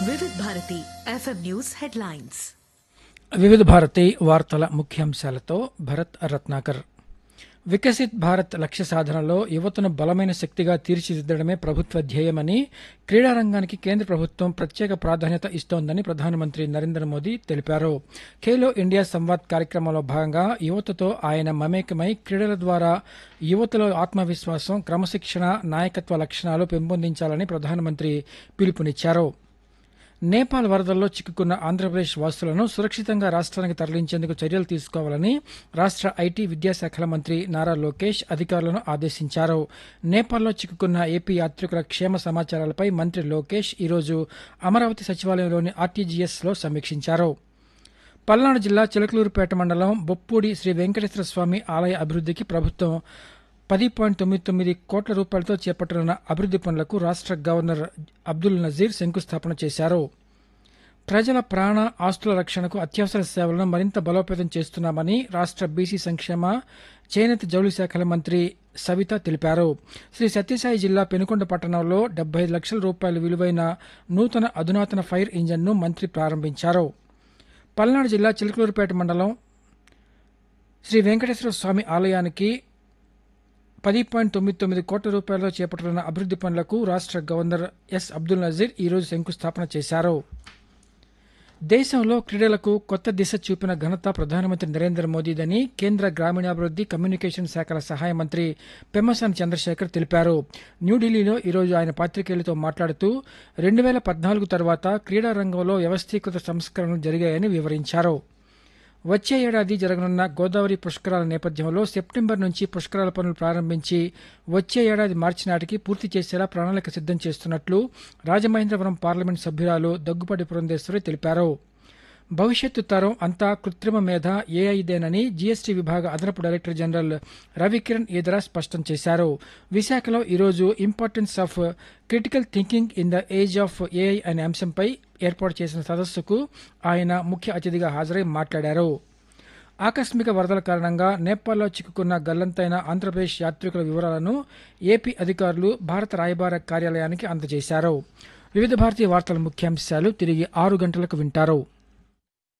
వివిధ Bharati FM news headlines వివిధ భారతి వార్తల ముఖ్యాంశాలతో భరత్ రత్నాకర్ వికసిత్ భారత్ లక్ష్య సాధనలో యువతను బలమైన శక్తిగా తీర్చిదిద్దడమే ప్రభుత్వ ధ్యేయమని క్రీడా రంగానికి కేంద్ర ప్రభుత్వం ప్రత్యేక ప్రాధాన్యత ఇస్తోందని ప్రధానమంత్రి నరేంద్ర మోదీ తెలిపారు ఖేలో ఇండియా సంవాద్ కార్యక్రమంలో భాగంగా యువతతో ఆయన మమేకమై క్రీడల ద్వారా యువతలో ఆత్మవిశ్వాసం క్రమశిక్షణ నాయకత్వ లక్షణాలు పెంపొందించాలని ప్రధానమంత్రి పిలుపునిచ్చారు నేపాల్ వరదల్లో చిక్కుకున్న ఆంధ్రప్రదేశ్ వాసులను సురక్షితంగా రాష్ట్రానికి తరలించేందుకు చర్యలు తీసుకోవాలని రాష్ట్ర ఐటీ విద్యాశాఖల మంత్రి నారా లోకేష్ అధికారులను ఆదేశించారు నేపాల్లో చిక్కుకున్న ఏపీ యాత్రికుల క్షేమ సమాచారాలపై మంత్రి లోకేష్ ఈరోజు అమరావతి సచివాలయంలోని ఆర్టీజీఎస్ లో సమీక్షించారు పల్నాడు జిల్లా చిలకలూరుపేట మండలం బొప్పూడి శ్రీ వెంకటేశ్వర స్వామి ఆలయ అభివృద్ధికి ప్రభుత్వం పది పాయింట్ తొమ్మిది తొమ్మిది కోట్ల రూపాయలతో చేపట్టనున్న అభివృద్ది పనులకు రాష్ట్ర గవర్నర్ అబ్దుల్ నజీర్ శంకుస్థాపన చేశారు ప్రజల ప్రాణ ఆస్తుల రక్షణకు అత్యవసర సేవలను మరింత బలోపేతం చేస్తున్నామని రాష్ట్ర బీసీ సంక్షేమ చేనేత జౌళి శాఖల మంత్రి సవిత తెలిపారు శ్రీ సత్యసాయి జిల్లా పెనుకొండ పట్టణంలో డెబ్బై ఐదు లక్షల రూపాయల విలువైన నూతన అధునాతన ఫైర్ ఇంజన్ను మంత్రి ప్రారంభించారు పల్నాడు జిల్లా చిలకలూరుపేట మండలం శ్రీ వెంకటేశ్వర స్వామి ఆలయానికి పది పాయింట్ తొమ్మిది తొమ్మిది కోట్ల రూపాయలతో చేపట్టుతున్న అభివృద్ది పనులకు రాష్ట్ర గవర్నర్ ఎస్ అబ్దుల్ నజీర్ ఈరోజు శంకుస్థాపన చేశారు దేశంలో క్రీడలకు కొత్త దిశ చూపిన ఘనత ప్రధానమంత్రి నరేంద్ర మోదీదని కేంద్ర గ్రామీణాభివృద్ది కమ్యూనికేషన్ శాఖల సహాయ మంత్రి పెమ్మసాని చంద్రశేఖర్ తెలిపారు న్యూఢిల్లీలో ఈరోజు ఆయన పాత్రికేయులతో మాట్లాడుతూ రెండు వేల పద్నాలుగు తర్వాత క్రీడా రంగంలో వ్యవస్థీకృత సంస్కరణలు జరిగాయని వివరించారు వచ్చే ఏడాది జరగనున్న గోదావరి పుష్కరాల నేపథ్యంలో సెప్టెంబర్ నుంచి పుష్కరాల పనులు ప్రారంభించి వచ్చే ఏడాది మార్చి నాటికి పూర్తి చేసేలా ప్రణాళిక సిద్దం చేస్తున్నట్లు రాజమహేంద్రవరం పార్లమెంట్ సభ్యురాలు దగ్గుపాటి పురంధేశ్వరి తెలిపారు భవిష్యత్తు తరం అంతా కృత్రిమ మేధ ఏఐదేనని జీఎస్టీ విభాగ అదనపు డైరెక్టర్ జనరల్ రవికిరణ్ ఈదరా స్పష్టం చేశారు విశాఖలో ఈరోజు importance of critical thinking in the age of AI అనే అంశంపై ఏర్పాటు చేసిన సదస్సుకు ఆయన ముఖ్య అతిథిగా హాజరై మాట్లాడారు ఆకస్మిక వరదల కారణంగా నేపాల్లో చిక్కుకున్న గల్లంతైన ఆంధ్రప్రదేశ్ యాత్రికుల వివరాలను ఏపీ అధికారులు భారత రాయబార కార్యాలయానికి అందజేశారు వివిధ భారతీయ వార్తల ముఖ్యాంశాలు తిరిగి ఆరు గంటలకు వింటారు